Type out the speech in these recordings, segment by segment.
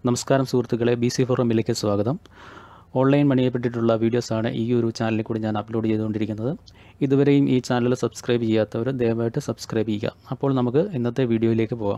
നമസ്കാരം സുഹൃത്തുക്കളെ B C ഫോറമിലേക്ക് സ്വാഗതം ഓൺലൈൻ മണിയെ പറ്റിയിട്ടുള്ള വീഡിയോസാണ് ഈ ഒരു ചാനലിൽ കൂടി ഞാൻ അപ്ലോഡ് ചെയ്തുകൊണ്ടിരിക്കുന്നത് ഇതുവരെയും ഈ ചാനൽ സബ്സ്ക്രൈബ് ചെയ്യാത്തവർ ദയവായിട്ട് സബ്സ്ക്രൈബ് ചെയ്യുക അപ്പോൾ നമുക്ക് ഇന്നത്തെ വീഡിയോയിലേക്ക് പോകാം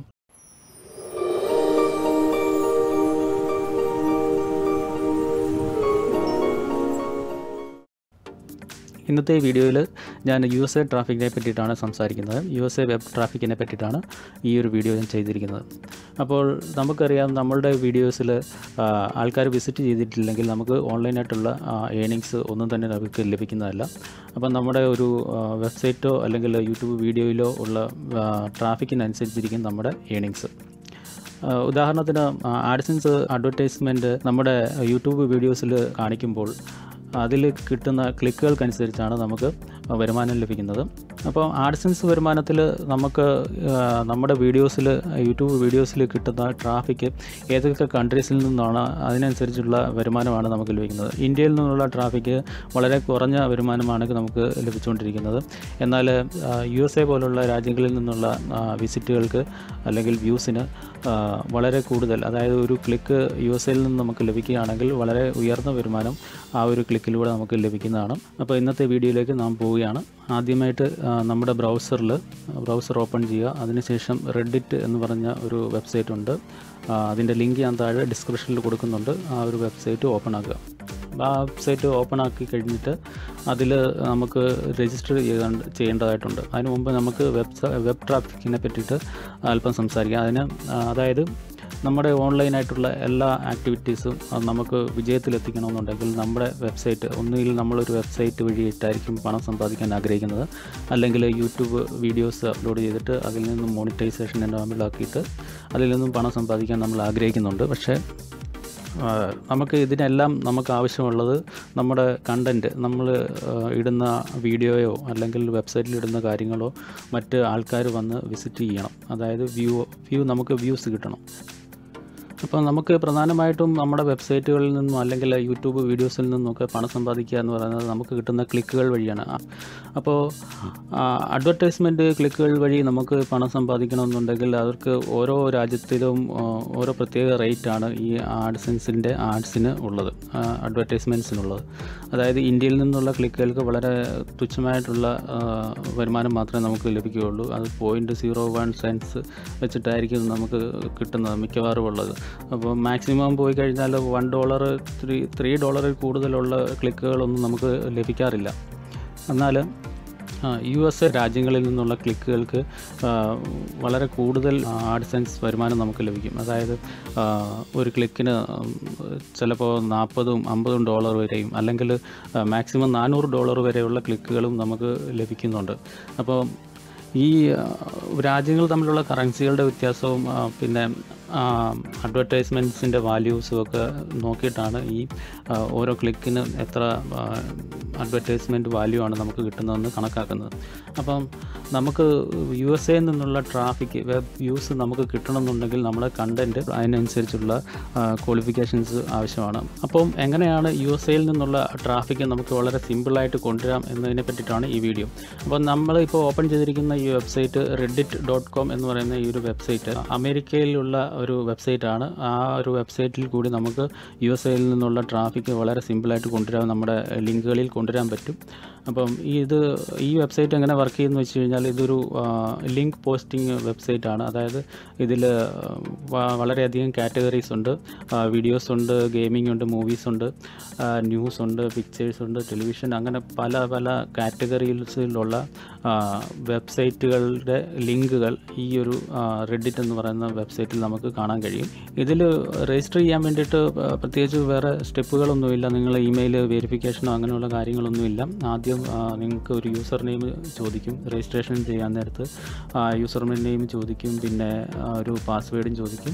ഇന്നത്തെ വീഡിയോയിൽ ഞാൻ യു എസ് എ ട്രാഫിക്കിനെ പറ്റിയിട്ടാണ് സംസാരിക്കുന്നത് യു എസ് എ വെബ് ട്രാഫിക്കിനെ പറ്റിയിട്ടാണ് ഈ ഒരു വീഡിയോ ഞാൻ ചെയ്തിരിക്കുന്നത് അപ്പോൾ നമുക്കറിയാം നമ്മളുടെ വീഡിയോസിൽ ആൾക്കാർ വിസിറ്റ് ചെയ്തിട്ടില്ലെങ്കിൽ നമുക്ക് ഓൺലൈനായിട്ടുള്ള ഏണിങ്സ് ഒന്നും തന്നെ നമുക്ക് ലഭിക്കുന്നതല്ല അപ്പം നമ്മുടെ ഒരു വെബ്സൈറ്റോ അല്ലെങ്കിൽ യൂട്യൂബ് വീഡിയോയിലോ ഉള്ള ട്രാഫിക്കിനനുസരിച്ചിരിക്കും നമ്മുടെ ഏണിങ്സ് ഉദാഹരണത്തിന് ആഡ്സൻസ് അഡ്വർടൈസ്മെൻറ്റ് നമ്മുടെ യൂട്യൂബ് വീഡിയോസിൽ കാണിക്കുമ്പോൾ അതിൽ കിട്ടുന്ന ക്ലിക്കുകൾക്കനുസരിച്ചാണ് നമുക്ക് വരുമാനം ലഭിക്കുന്നത് അപ്പോൾ ആഡ്സൻസ് വരുമാനത്തിൽ നമുക്ക് നമ്മുടെ വീഡിയോസിൽ യൂട്യൂബ് വീഡിയോസിൽ കിട്ടുന്ന ട്രാഫിക്ക് ഏതൊക്കെ കൺട്രീസിൽ നിന്നാണ് അതിനനുസരിച്ചുള്ള വരുമാനമാണ് നമുക്ക് ലഭിക്കുന്നത് ഇന്ത്യയിൽ നിന്നുള്ള ട്രാഫിക്ക് വളരെ കുറഞ്ഞ വരുമാനമാണ് നമുക്ക് ലഭിച്ചുകൊണ്ടിരിക്കുന്നത് എന്നാൽ യു എസ് എ പോലുള്ള രാജ്യങ്ങളിൽ നിന്നുള്ള വിസിറ്റുകൾക്ക് അല്ലെങ്കിൽ വ്യൂസിന് വളരെ കൂടുതൽ അതായത് ഒരു ക്ലിക്ക് യു എസ് എയിൽ നിന്ന് നമുക്ക് ലഭിക്കുകയാണെങ്കിൽ വളരെ ഉയർന്ന വരുമാനം ആ ഒരു ക്ലിക്കിലൂടെ നമുക്ക് ലഭിക്കുന്നതാണ് അപ്പോൾ ഇന്നത്തെ വീഡിയോയിലേക്ക് നാം പോവുകയാണ് ആദ്യമായിട്ട് നമ്മുടെ ബ്രൗസറിൽ ബ്രൗസർ ഓപ്പൺ ചെയ്യുക അതിനുശേഷം റെഡിറ്റ് എന്ന് പറഞ്ഞ ഒരു വെബ്സൈറ്റ് ഉണ്ട് അതിൻ്റെ ലിങ്ക് ഞാൻ താഴെ ഡിസ്ക്രിപ്ഷനിൽ കൊടുക്കുന്നുണ്ട് ആ ഒരു വെബ്സൈറ്റ് ഓപ്പൺ ആക്കുക ആ വെബ്സൈറ്റ് ഓപ്പൺ ആക്കി കഴിഞ്ഞിട്ട് അതിൽ നമുക്ക് രജിസ്റ്റർ ചെയ്യേണ്ട ചെയ്യേണ്ടതായിട്ടുണ്ട് അതിന് മുമ്പ് നമുക്ക് വെബ് വെബ് ട്രാഫിക്കിനെ പറ്റിയിട്ട് അല്പം സംസാരിക്കാം അതിന് അതായത് നമ്മുടെ ഓൺലൈനായിട്ടുള്ള എല്ലാ ആക്ടിവിറ്റീസും നമുക്ക് വിജയത്തിലെത്തിക്കണമെന്നുണ്ടെങ്കിൽ നമ്മുടെ വെബ്സൈറ്റ് ഒന്നുകിൽ നമ്മളൊരു വെബ്സൈറ്റ് വഴിയിട്ടായിരിക്കും പണം സമ്പാദിക്കാൻ ആഗ്രഹിക്കുന്നത് അല്ലെങ്കിൽ യൂട്യൂബ് വീഡിയോസ് അപ്ലോഡ് ചെയ്തിട്ട് അതിൽ നിന്നും മോണിറ്റൈസേഷൻ എനാബിളാക്കിയിട്ട് അതിൽ നിന്നും പണം സമ്പാദിക്കാൻ നമ്മൾ ആഗ്രഹിക്കുന്നുണ്ട് പക്ഷേ നമുക്ക് ഇതിനെല്ലാം നമുക്ക് ആവശ്യമുള്ളത് നമ്മുടെ കണ്ടൻറ്റ് നമ്മൾ ഇടുന്ന വീഡിയോയോ അല്ലെങ്കിൽ വെബ്സൈറ്റിൽ ഇടുന്ന കാര്യങ്ങളോ മറ്റ് ആൾക്കാർ വന്ന് വിസിറ്റ് ചെയ്യണം അതായത് വ്യൂ വ്യൂ നമുക്ക് വ്യൂസ് കിട്ടണം അപ്പോൾ നമുക്ക് പ്രധാനമായിട്ടും നമ്മുടെ വെബ്സൈറ്റുകളിൽ നിന്നും അല്ലെങ്കിൽ യൂട്യൂബ് വീഡിയോസിൽ നിന്നൊക്കെ പണം സമ്പാദിക്കുക എന്ന് പറയുന്നത് നമുക്ക് കിട്ടുന്ന ക്ലിക്കുകൾ വഴിയാണ് അപ്പോൾ അഡ്വർടൈസ്മെൻറ്റ് ക്ലിക്കുകൾ വഴി നമുക്ക് പണം സമ്പാദിക്കണമെന്നുണ്ടെങ്കിൽ അവർക്ക് ഓരോ രാജ്യത്തിലും ഓരോ പ്രത്യേക റേറ്റാണ് ഈ ആഡ്സൻസിൻ്റെ ആഡ്സിന് ഉള്ളത് അഡ്വർടൈസ്മെൻറ്റ്സിനുള്ളത് അതായത് ഇന്ത്യയിൽ നിന്നുള്ള ക്ലിക്കുകൾക്ക് വളരെ തുച്ഛമായിട്ടുള്ള വരുമാനം മാത്രമേ നമുക്ക് ലഭിക്കുകയുള്ളൂ അത് പോയിൻറ്റ് സീറോ വൺ സെൻസ് വെച്ചിട്ടായിരിക്കും നമുക്ക് കിട്ടുന്നത് മിക്കവാറും ഉള്ളത് അപ്പോൾ മാക്സിമം പോയി കഴിഞ്ഞാൽ വൺ ഡോളർ ത്രീ ത്രീ ഡോളറിൽ കൂടുതലുള്ള ക്ലിക്കുകളൊന്നും നമുക്ക് ലഭിക്കാറില്ല എന്നാൽ യു എസ് എ രാജ്യങ്ങളിൽ നിന്നുള്ള ക്ലിക്കുകൾക്ക് വളരെ കൂടുതൽ ആഡ്സെൻസ് വരുമാനം നമുക്ക് ലഭിക്കും അതായത് ഒരു ക്ലിക്കിന് ചിലപ്പോൾ നാൽപ്പതും അമ്പതും ഡോളർ വരെയും അല്ലെങ്കിൽ മാക്സിമം നാനൂറ് ഡോളർ വരെയുള്ള ക്ലിക്കുകളും നമുക്ക് ലഭിക്കുന്നുണ്ട് അപ്പോൾ ഈ രാജ്യങ്ങൾ തമ്മിലുള്ള കറൻസികളുടെ വ്യത്യാസവും പിന്നെ അഡ്വർടൈസ്മെൻറ്റ്സിൻ്റെ വാല്യൂസും ഒക്കെ നോക്കിയിട്ടാണ് ഈ ഓരോ ക്ലിക്കിന് എത്ര അഡ്വർടൈസ്മെൻറ്റ് വാല്യൂ ആണ് നമുക്ക് കിട്ടുന്നതെന്ന് കണക്കാക്കുന്നത് അപ്പം നമുക്ക് യു എസ് എയിൽ നിന്നുള്ള ട്രാഫിക് വെബ് വ്യൂസ് നമുക്ക് കിട്ടണമെന്നുണ്ടെങ്കിൽ നമ്മുടെ കണ്ടൻറ്റ് അതിനനുസരിച്ചുള്ള ക്വാളിഫിക്കേഷൻസ് ആവശ്യമാണ് അപ്പം എങ്ങനെയാണ് യു എസ് എയിൽ നിന്നുള്ള ട്രാഫിക് നമുക്ക് വളരെ സിമ്പിളായിട്ട് കൊണ്ടുവരാം എന്നതിനെ പറ്റിയിട്ടാണ് ഈ വീഡിയോ അപ്പോൾ നമ്മൾ ഇപ്പോൾ ഓപ്പൺ ചെയ്തിരിക്കുന്ന ഈ വെബ്സൈറ്റ് റെഡിറ്റ് ഡോട്ട് കോം എന്ന് പറയുന്ന ഈ ഒരു വെബ്സൈറ്റ് അമേരിക്കയിലുള്ള ഒരു വെബ്സൈറ്റ് ആണ് ആ ഒരു വെബ്സൈറ്റിൽ കൂടി നമുക്ക് യു എസ് എയിൽ നിന്നുള്ള ട്രാഫിക് വളരെ സിമ്പിളായിട്ട് കൊണ്ടുവരാൻ നമ്മുടെ ലിങ്കുകളിൽ കൊണ്ടുവരാൻ പറ്റും അപ്പം ഇത് ഈ വെബ്സൈറ്റ് എങ്ങനെ വർക്ക് ചെയ്യുന്നു വെച്ച് കഴിഞ്ഞാൽ ഇതൊരു ലിങ്ക് പോസ്റ്റിംഗ് വെബ്സൈറ്റ് ആണ് അതായത് ഇതിൽ വളരെയധികം കാറ്റഗറീസ് ഉണ്ട് വീഡിയോസ് ഉണ്ട് ഗെയിമിംഗ് ഉണ്ട് മൂവീസ് ഉണ്ട് ന്യൂസ് ഉണ്ട് പിക്ചേഴ്സ് ഉണ്ട് ടെലിവിഷൻ അങ്ങനെ പല പല കാറ്റഗറീസിലുള്ള വെബ്സൈറ്റുകളുടെ ലിങ്കുകൾ ഈ ഒരു റെഡിറ്റ് എന്ന് പറയുന്ന വെബ്സൈറ്റിൽ നമുക്ക് കാണാൻ കഴിയും ഇതിൽ രജിസ്റ്റർ ചെയ്യാൻ വേണ്ടിയിട്ട് പ്രത്യേകിച്ച് വേറെ സ്റ്റെപ്പുകളൊന്നുമില്ല നിങ്ങൾ ഇമെയിൽ വെരിഫിക്കേഷനോ അങ്ങനെയുള്ള കാര്യങ്ങളൊന്നുമില്ല ആദ്യം നിങ്ങൾക്ക് ഒരു യൂസർ നെയിം ചോദിക്കും രജിസ്ട്രേഷൻ ചെയ്യാൻ നേരത്ത് യൂസർ നെയിം ചോദിക്കും പിന്നെ ഒരു പാസ്വേഡും ചോദിക്കും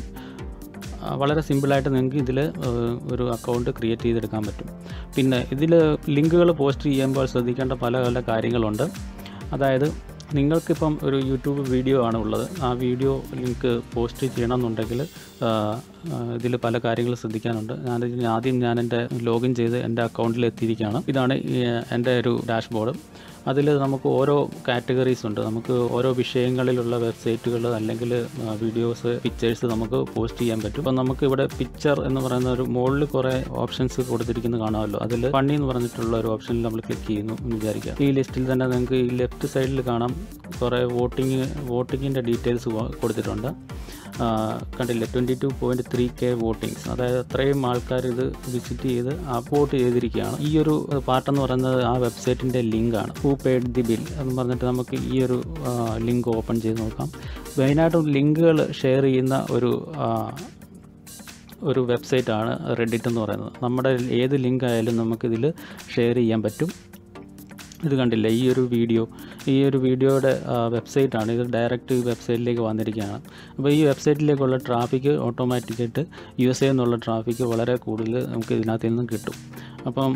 വളരെ സിമ്പിളായിട്ട് നിങ്ങൾക്ക് ഇതിൽ ഒരു അക്കൗണ്ട് ക്രിയേറ്റ് ചെയ്തെടുക്കാൻ പറ്റും പിന്നെ ഇതിൽ ലിങ്കുകൾ പോസ്റ്റ് ചെയ്യുമ്പോൾ ശ്രദ്ധിക്കേണ്ട പല പല കാര്യങ്ങളുണ്ട് അതായത് നിങ്ങൾക്കിപ്പം ഒരു യൂട്യൂബ് വീഡിയോ ആണ് ഉള്ളത് ആ വീഡിയോ ലിങ്ക് പോസ്റ്റ് ചെയ്യണമെന്നുണ്ടെങ്കിൽ ഇതിൽ പല കാര്യങ്ങൾ ശ്രദ്ധിക്കാനുണ്ട് ഞാൻ ഇതിന് ആദ്യം ഞാൻ എൻ്റെ ലോഗിൻ ചെയ്ത് എൻ്റെ അക്കൗണ്ടിൽ എത്തിയിരിക്കുകയാണ് ഇതാണ് ഈ, എൻ്റെ ഒരു ഡാഷ്ബോർഡ് അതിൽ നമുക്ക് ഓരോ കാറ്റഗറീസ് ഉണ്ട് നമുക്ക് ഓരോ വിഷയങ്ങളിലുള്ള വെബ്സൈറ്റുകൾ അല്ലെങ്കിൽ വീഡിയോസ് പിക്ചേഴ്സ് നമുക്ക് പോസ്റ്റ് ചെയ്യാൻ പറ്റും അപ്പം നമുക്ക് ഇവിടെ പിക്ചർ എന്ന് പറയുന്ന ഒരു മുകളിൽ കുറേ ഓപ്ഷൻസ് കൊടുത്തിരിക്കുന്നത് കാണാമല്ലോ അതിൽ ഫണ്ണി എന്ന് പറഞ്ഞിട്ടുള്ള ഒരു ഓപ്ഷനിൽ നമ്മൾ ക്ലിക്ക് ചെയ്യുന്നു എന്ന് വിചാരിക്കുക ഈ ലിസ്റ്റിൽ തന്നെ നിങ്ങൾക്ക് ഈ ലെഫ്റ്റ് സൈഡിൽ കാണാം കുറേ വോട്ടിങ് വോട്ടിങ്ങിൻ്റെ ഡീറ്റെയിൽസ് കൊടുത്തിട്ടുണ്ട് ആ, കണ്ടില്ലേ twenty two point three K votings അതായത് അത്രയും ആൾക്കാർ ഇത് വിസിറ്റ് ചെയ്ത് വോട്ട് ചെയ്തിരിക്കുകയാണ് ഈ ഒരു പാർട്ടെന്ന് പറയുന്നത് ആ വെബ്സൈറ്റിൻ്റെ ലിങ്കാണ് ഹൂ പെയ്ഡ് ദി ബിൽ എന്ന് പറഞ്ഞിട്ട് നമുക്ക് ഈ ഒരു ലിങ്ക് ഓപ്പൺ ചെയ്ത് നോക്കാം മെയിനായിട്ടും ലിങ്കുകൾ ഷെയർ ചെയ്യുന്ന ഒരു ആ, ഒരു വെബ്സൈറ്റാണ് റെഡിറ്റ് എന്ന് പറയുന്നത് നമ്മുടെ ഏത് ലിങ്ക് ആയാലും നമുക്കിതിൽ ഷെയർ ചെയ്യാൻ പറ്റും ഇത് കണ്ടില്ലേ ഈ ഒരു വീഡിയോ ഈ ഒരു വീഡിയോയുടെ വെബ്സൈറ്റാണ് ഇത് ഡയറക്റ്റ് ഈ വെബ്സൈറ്റിലേക്ക് വന്നിരിക്കുകയാണ് അപ്പോൾ ഈ വെബ്സൈറ്റിലേക്കുള്ള ട്രാഫിക് ഓട്ടോമാറ്റിക്കായിട്ട് യു എസ് എ എന്നുള്ള ട്രാഫിക് വളരെ കൂടുതൽ നമുക്ക് ഇതിനകത്ത് നിന്നും കിട്ടും അപ്പം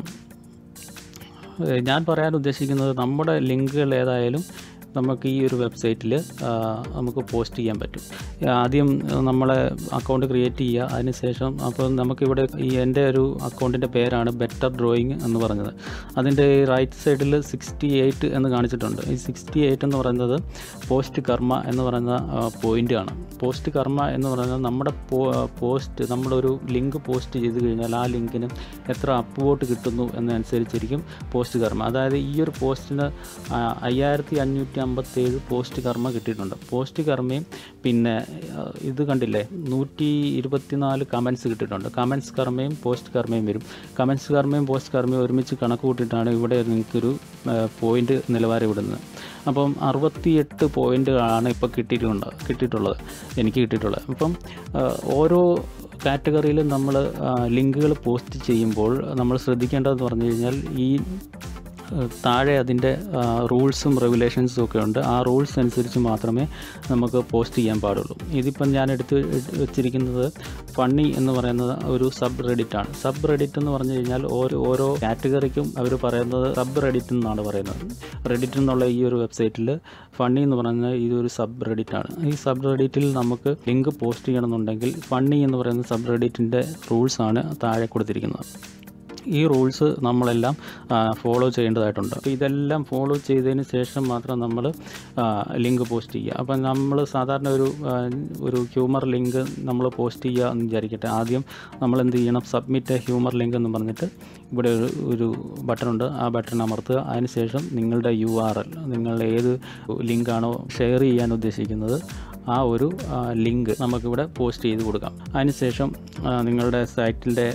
ഏഹ് ഞാൻ പറയാൻ ഉദ്ദേശിക്കുന്നത് നമ്മുടെ ലിങ്കുകൾ ഏതായാലും നമുക്ക് ഈ ഒരു വെബ്സൈറ്റിൽ നമുക്ക് പോസ്റ്റ് ചെയ്യാൻ പറ്റും ആദ്യം നമ്മളെ അക്കൗണ്ട് ക്രിയേറ്റ് ചെയ്യുക അതിനുശേഷം അപ്പോൾ നമുക്കിവിടെ ഈ എൻ്റെ ഒരു അക്കൗണ്ടിൻ്റെ പേരാണ് ബെറ്റർ ഡ്രോയിങ് എന്ന് പറഞ്ഞത് അതിൻ്റെ റൈറ്റ് സൈഡിൽ സിക്സ്റ്റി എയ്റ്റ് എന്ന് കാണിച്ചിട്ടുണ്ട് ഈ സിക്സ്റ്റി എയ്റ്റ് എന്ന് പറയുന്നത് പോസ്റ്റ് കർമ്മ എന്ന് പറയുന്ന പോയിൻ്റ് ആണ് പോസ്റ്റ് കർമ്മ എന്ന് പറയുന്നത് നമ്മുടെ പോസ്റ്റ് നമ്മളൊരു ലിങ്ക് പോസ്റ്റ് ചെയ്ത് കഴിഞ്ഞാൽ ആ ലിങ്കിന് എത്ര അപ്വോട്ട് കിട്ടുന്നു എന്നനുസരിച്ചിരിക്കും പോസ്റ്റ് കർമ്മ അതായത് ഈ ഒരു പോസ്റ്റിന് ആ, അയ്യായിരത്തി അഞ്ഞൂറ്റി അമ്പത്തേഴ് പോസ്റ്റ് കർമ്മ കിട്ടിയിട്ടുണ്ട് പോസ്റ്റ് കർമ്മയും പിന്നെ ആ, ഇത് കണ്ടില്ലേ നൂറ്റി ഇരുപത്തിനാല് കമൻസ് കിട്ടിയിട്ടുണ്ട് കമൻസ് കർമ്മയും പോസ്റ്റ് കർമ്മയും വരും കമൻസ് കർമ്മയും പോസ്റ്റ് കർമ്മയും ഒരുമിച്ച് കണക്ക് കൂട്ടിയിട്ടാണ് ഇവിടെ നിങ്ങൾക്കൊരു പോയിന്റ് നിലവാരം ഇടുന്നത് അപ്പം അറുപത്തിയെട്ട് പോയിന്റുകളാണ് ഇപ്പോൾ കിട്ടിയിട്ടുണ്ട് കിട്ടിയിട്ടുള്ളത് എനിക്ക് കിട്ടിയിട്ടുള്ളത് അപ്പം ആ, ഓരോ കാറ്റഗറിയിലും നമ്മൾ ലിങ്കുകൾ പോസ്റ്റ് ചെയ്യുമ്പോൾ നമ്മൾ ശ്രദ്ധിക്കേണ്ടതെന്ന് പറഞ്ഞു കഴിഞ്ഞാൽ ഈ ഏഹ് താഴെ അതിൻ്റെ റൂൾസും റെഗുലേഷൻസും ഒക്കെ ഉണ്ട് ആ റൂൾസ് അനുസരിച്ച് മാത്രമേ നമുക്ക് പോസ്റ്റ് ചെയ്യാൻ പാടുള്ളൂ ഇതിപ്പം ഞാൻ എടുത്ത് വെച്ചിരിക്കുന്നത് ഫണ്ണി എന്ന് പറയുന്നത് ഒരു സബ് റെഡിറ്റ് ആണ് സബ് റെഡിറ്റ് എന്ന് പറഞ്ഞു കഴിഞ്ഞാൽ ഓരോ ഓരോ കാറ്റഗറിക്കും അവർ പറയുന്നത് സബ് റെഡിറ്റ് എന്നാണ് പറയുന്നത് റെഡിറ്റ് എന്നുള്ള ഈ ഒരു വെബ്സൈറ്റിൽ ഫണ്ണി എന്ന് പറയുന്നത് ഇതൊരു സബ് റെഡിറ്റ് ആണ് ഈ സബ് റെഡിറ്റിൽ നമുക്ക് ലിങ്ക് പോസ്റ്റ് ചെയ്യണമെന്നുണ്ടെങ്കിൽ ഫണ്ണി എന്ന് പറയുന്ന സബ് റെഡിറ്റിൻ്റെ റൂൾസാണ് താഴെ കൊടുത്തിരിക്കുന്നത് ഈ റൂൾസ് നമ്മളെല്ലാം ഫോളോ ചെയ്യേണ്ടതായിട്ടുണ്ട് അപ്പോൾ ഇതെല്ലാം ഫോളോ ചെയ്തതിന് ശേഷം മാത്രം നമ്മൾ ലിങ്ക് പോസ്റ്റ് ചെയ്യുക അപ്പം നമ്മൾ സാധാരണ ഒരു ആ, ഒരു ഹ്യൂമർ ലിങ്ക് നമ്മൾ പോസ്റ്റ് ചെയ്യുക എന്ന് വിചാരിക്കട്ടെ ആദ്യം നമ്മൾ എന്ത് ചെയ്യണം സബ്മിറ്റ് ഹ്യൂമർ ലിങ്ക് എന്ന് പറഞ്ഞിട്ട് ഇവിടെ ഒരു ഒരു ബട്ടണുണ്ട് ആ ബട്ടൺ അമർത്തുക അതിനുശേഷം നിങ്ങളുടെ യു ആർ എൽ നിങ്ങൾ ഏത് ലിങ്കാണോ ഷെയർ ചെയ്യാൻ ഉദ്ദേശിക്കുന്നത് ആ ഒരു ലിങ്ക് നമുക്കിവിടെ പോസ്റ്റ് ചെയ്ത് കൊടുക്കാം അതിനുശേഷം ആ, നിങ്ങളുടെ സൈറ്റിൻ്റെ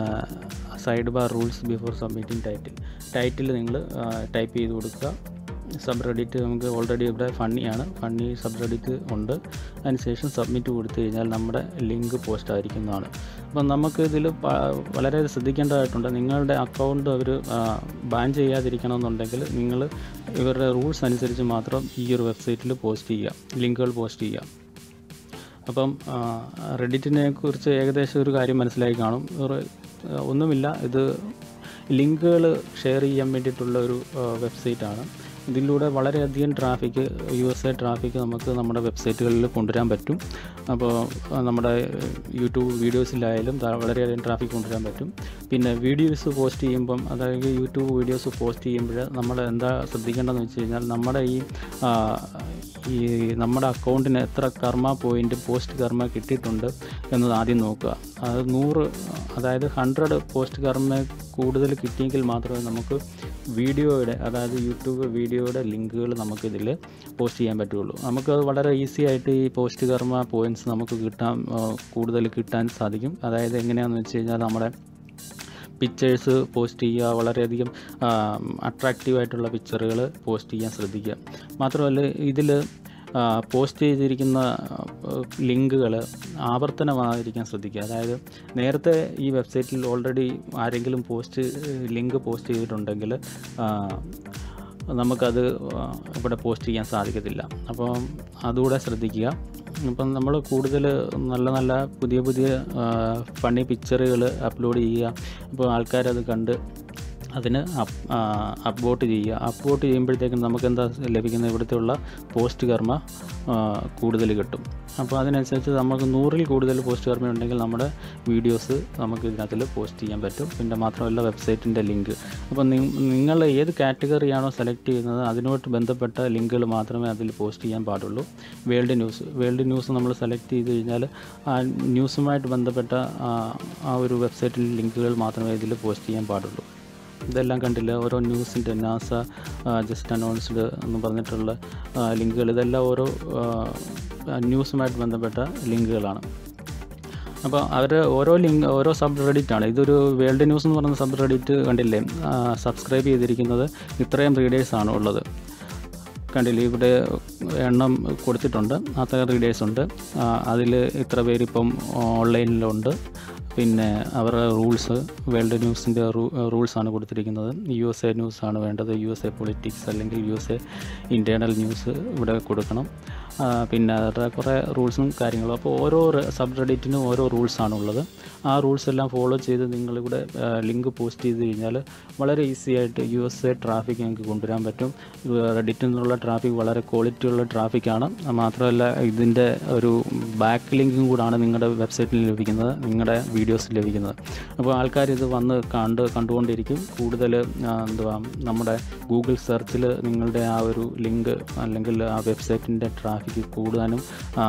sidebar rules before submitting title title നിങ്ങൾ ടൈപ്പ് ചെയ്ത് കൊടുക്കുക സബ് റെഡിറ്റ് നമുക്ക് ഓൾറെഡി ഇവിടെ ഫണ്ണിയാണ് ഫണ്ണി സബ് റെഡിറ്റ് ഉണ്ട് അതിനുശേഷം സബ്മിറ്റ് കൊടുത്തു കഴിഞ്ഞാൽ നമ്മുടെ ലിങ്ക് പോസ്റ്റ് ആയിരിക്കുന്നതാണ് അപ്പം നമുക്ക് ഇതിൽ വളരെ ശ്രദ്ധിക്കേണ്ടതായിട്ടുണ്ട് നിങ്ങളുടെ അക്കൗണ്ട് അവർ ബാൻ ചെയ്യാതിരിക്കണമെന്നുണ്ടെങ്കിൽ നിങ്ങൾ ഇവരുടെ റൂൾസ് അനുസരിച്ച് മാത്രം ഈ ഒരു വെബ്സൈറ്റിൽ പോസ്റ്റ് ചെയ്യുക ലിങ്കുകൾ പോസ്റ്റ് ചെയ്യുക അപ്പം റെഡിറ്റിനെ കുറിച്ച് ഏകദേശം ഒരു കാര്യം മനസ്സിലായി കാണും ഒരു, ആ, ഒന്നുമില്ല ഇത് ലിങ്കുകൾ ഷെയർ ചെയ്യാൻ വേണ്ടിയിട്ടുള്ള ഒരു വെബ്സൈറ്റാണ് ഇതിലൂടെ വളരെയധികം traffic U S A traffic നമുക്ക് നമ്മുടെ വെബ്സൈറ്റുകളിൽ കൊണ്ടുവരാൻ പറ്റും അപ്പോൾ ആ, നമ്മുടെ യൂട്യൂബ് വീഡിയോസിലായാലും ധാ- വളരെയധികം ട്രാഫിക് കൊണ്ടുവരാൻ പറ്റും പിന്നെ വീഡിയോസ് പോസ്റ്റ് ചെയ്യുമ്പം അതായത് യൂട്യൂബ് വീഡിയോസ് പോസ്റ്റ് ചെയ്യുമ്പോൾ നമ്മൾ എന്താ ശ്രദ്ധിക്കേണ്ടതെന്ന് വെച്ച് കഴിഞ്ഞാൽ നമ്മുടെ ഈ ആ, ഈ നമ്മുടെ അക്കൗണ്ടിന് എത്ര കർമ്മ പോയിൻ്റ് പോസ്റ്റ് കർമ്മ കിട്ടിയിട്ടുണ്ട് എന്നത് ആദ്യം നോക്കുക അത് നൂറ് അതായത് ഹൺഡ്രഡ് പോസ്റ്റ് കർമ്മ കൂടുതൽ കിട്ടിയെങ്കിൽ മാത്രമേ നമുക്ക് വീഡിയോയുടെ അതായത് യൂട്യൂബ് വീഡിയോയുടെ ലിങ്കുകൾ നമുക്കിതിൽ പോസ്റ്റ് ചെയ്യാൻ പറ്റുള്ളൂ നമുക്കത് വളരെ ഈസി ആയിട്ട് ഈ പോസ്റ്റ് കർമ്മ പോയിൻറ്റ്സ് നമുക്ക് കിട്ടാൻ ആ, കൂടുതൽ കിട്ടാൻ സാധിക്കും അതായത് എങ്ങനെയാണെന്ന് വെച്ച് കഴിഞ്ഞാൽ നമ്മുടെ പിക്ചേഴ്സ് പോസ്റ്റ് ചെയ്യുക വളരെയധികം അട്രാക്റ്റീവായിട്ടുള്ള പിക്ചറുകൾ പോസ്റ്റ് ചെയ്യാൻ ശ്രദ്ധിക്കുക മാത്രമല്ല ഇതിൽ പോസ്റ്റ് ചെയ്തിരിക്കുന്ന ലിങ്കുകൾ ആവർത്തനമായിരിക്കാൻ ശ്രദ്ധിക്കുക അതായത് നേരത്തെ ഈ വെബ്സൈറ്റിൽ ഓൾറെഡി ആരെങ്കിലും പോസ്റ്റ് ലിങ്ക് പോസ്റ്റ് ചെയ്തിട്ടുണ്ടെങ്കിൽ ആ, നമുക്കത് ആ, ഇവിടെ പോസ്റ്റ് ചെയ്യാൻ സാധിക്കത്തില്ല അപ്പം അതുകൂടെ ശ്രദ്ധിക്കുക അപ്പം നമ്മൾ കൂടുതൽ നല്ല നല്ല പുതിയ പുതിയ ഫണ്ണി പിക്ചറുകൾ അപ്ലോഡ് ചെയ്യുക അപ്പോൾ ആൾക്കാരത് കണ്ട് അതിന് അപ്വോട്ട് ചെയ്യുക അപ്വോട്ട് ചെയ്യുമ്പോഴത്തേക്കും നമുക്ക് എന്താ ലഭിക്കുന്നത് ഇവിടുത്തെ ഉള്ള പോസ്റ്റ് കർമ്മ കൂടുതൽ കിട്ടും അപ്പോൾ അതിനനുസരിച്ച് നമുക്ക് നൂറിൽ കൂടുതൽ പോസ്റ്റ് കർമ്മ ഉണ്ടെങ്കിൽ നമ്മുടെ വീഡിയോസ് നമുക്ക് ഇതിനകത്തിൽ പോസ്റ്റ് ചെയ്യാൻ പറ്റും പിന്നെ മാത്രമല്ല വെബ്സൈറ്റിൻ്റെ ലിങ്ക് അപ്പോൾ നിങ്ങൾ ഏത് കാറ്റഗറിയാണോ സെലക്ട് ചെയ്യുന്നത് അതിനോട്ട് ബന്ധപ്പെട്ട ലിങ്കുകൾ മാത്രമേ അതിൽ പോസ്റ്റ് ചെയ്യാൻ പാടുള്ളൂ വേൾഡ് ന്യൂസ് വേൾഡ് ന്യൂസ് നമ്മൾ സെലക്ട് ചെയ്ത് കഴിഞ്ഞാൽ ആ ന്യൂസുമായിട്ട് ബന്ധപ്പെട്ട ആ ആ ഒരു വെബ്സൈറ്റിൽ ലിങ്കുകൾ മാത്രമേ ഇതിൽ പോസ്റ്റ് ചെയ്യാൻ പാടുള്ളൂ ഇതെല്ലാം കണ്ടില്ല ഓരോ ന്യൂസിൻ്റെ നാസ ജസ്റ്റ് അനൗൺസ്ഡ് എന്ന് പറഞ്ഞിട്ടുള്ള ലിങ്കുകൾ ഇതെല്ലാം ഓരോ ന്യൂസുമായിട്ട് ബന്ധപ്പെട്ട ലിങ്കുകളാണ് അപ്പോൾ അവർ ഓരോ ലിങ്ക് ഓരോ സബ് റെഡിറ്റ് ആണ് ഇതൊരു വേൾഡ് ന്യൂസ് എന്ന് പറയുന്ന സബ് റെഡിറ്റ് കണ്ടില്ലേ സബ്സ്ക്രൈബ് ചെയ്തിരിക്കുന്നത് ഇത്രയും റീഡേഴ്സാണ് ഉള്ളത് കണ്ടില്ലേ ഇവിടെ എണ്ണം കൊടുത്തിട്ടുണ്ട് അത്ര റീഡേഴ്സ് ഉണ്ട് അതിൽ ഇത്ര പേരിപ്പം ഓൺലൈനിലുണ്ട് പിന്നെ അവരുടെ റൂൾസ് വേൾഡ് ന്യൂസിൻ്റെ റൂൾസാണ് കൊടുത്തിരിക്കുന്നത് യു എസ് എ ന്യൂസാണ് വേണ്ടത് യു എസ് എ പൊളിറ്റിക്സ് അല്ലെങ്കിൽ U S A internal news ഇവിടെ കൊടുക്കണം പിന്നെ അവരുടെ കുറേ റൂൾസും കാര്യങ്ങളും അപ്പോൾ ഓരോ സബ് റെഡിറ്റിനും ഓരോ റൂൾസാണ് ഉള്ളത് ആ റൂൾസ് എല്ലാം ഫോളോ ചെയ്ത് നിങ്ങളിവിടെ ലിങ്ക് പോസ്റ്റ് ചെയ്ത് കഴിഞ്ഞാൽ വളരെ ഈസി ആയിട്ട് യു എസ് എ ട്രാഫിക് നിങ്ങൾക്ക് കൊണ്ടുവരാൻ പറ്റും റെഡിറ്റിൽ നിന്നുള്ള ട്രാഫിക് വളരെ ക്വാളിറ്റി ഉള്ള ട്രാഫിക്കാണ് മാത്രമല്ല ഇതിൻ്റെ ഒരു ബാക്ക് ലിങ്കും കൂടാണ് നിങ്ങളുടെ വെബ്സൈറ്റിൽ ലഭിക്കുന്നത് നിങ്ങളുടെ വീഡിയോസ് ലഭിക്കുന്നത് അപ്പോൾ ആൾക്കാർ ഇത് വന്ന് കണ്ട് കണ്ടുകൊണ്ടിരിക്കും കൂടുതൽ എന്തുവാ നമ്മുടെ ഗൂഗിൾ സെർച്ചിൽ നിങ്ങളുടെ ആ ഒരു ലിങ്ക് അല്ലെങ്കിൽ ആ വെബ്സൈറ്റിൻ്റെ ട്രാഫിക് കൂടാനും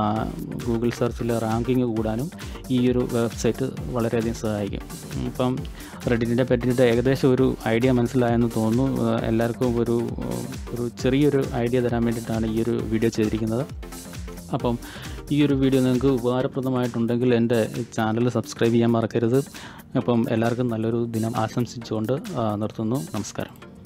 ഗൂഗിൾ സെർച്ചിൽ റാങ്കിങ് കൂടാനും ഈ ഒരു വെബ്സൈറ്റ് വളരെയധികം സഹായിക്കും ഇപ്പം റെഡിറ്റിനെ പറ്റിയിട്ട് ഏകദേശം ഒരു ഐഡിയ മനസ്സിലായെന്ന് തോന്നുന്നു എല്ലാവർക്കും ഒരു ഒരു ചെറിയൊരു ഐഡിയ തരാൻ വേണ്ടിയിട്ടാണ് ഈ ഒരു വീഡിയോ ചെയ്തിരിക്കുന്നത് അപ്പം ഈ ഒരു വീഡിയോ നിങ്ങൾക്ക് ഉപകാരപ്രദമായിട്ടുണ്ടെങ്കിൽ എൻ്റെ ചാനൽ സബ്സ്ക്രൈബ് ചെയ്യാൻ മറക്കരുത് അപ്പം എല്ലാവർക്കും നല്ലൊരു ദിനം ആശംസിച്ചുകൊണ്ട് നിർത്തുന്നു നമസ്കാരം